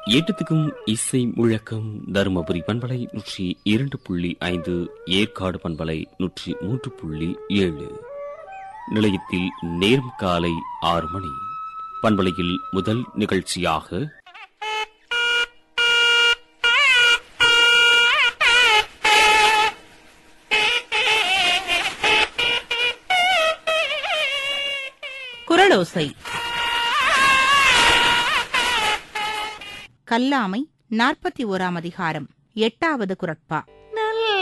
எட்டத்துக்கும் இசை முழக்கம் தருமபுரி பண்பலை நூற்றி இரண்டு புள்ளி ஐந்து ஏற்காடு பண்பலை நூற்றி மூன்று புள்ளி ஏழு நிலையத்தில் நேரம் காலை ஆறு மணி பண்பலையில் முதல் நிகழ்ச்சியாக குரலோசை கல்லாமை நாற்பத்தி ஓராம் அதிகாரம் எட்டாவது குரட்பா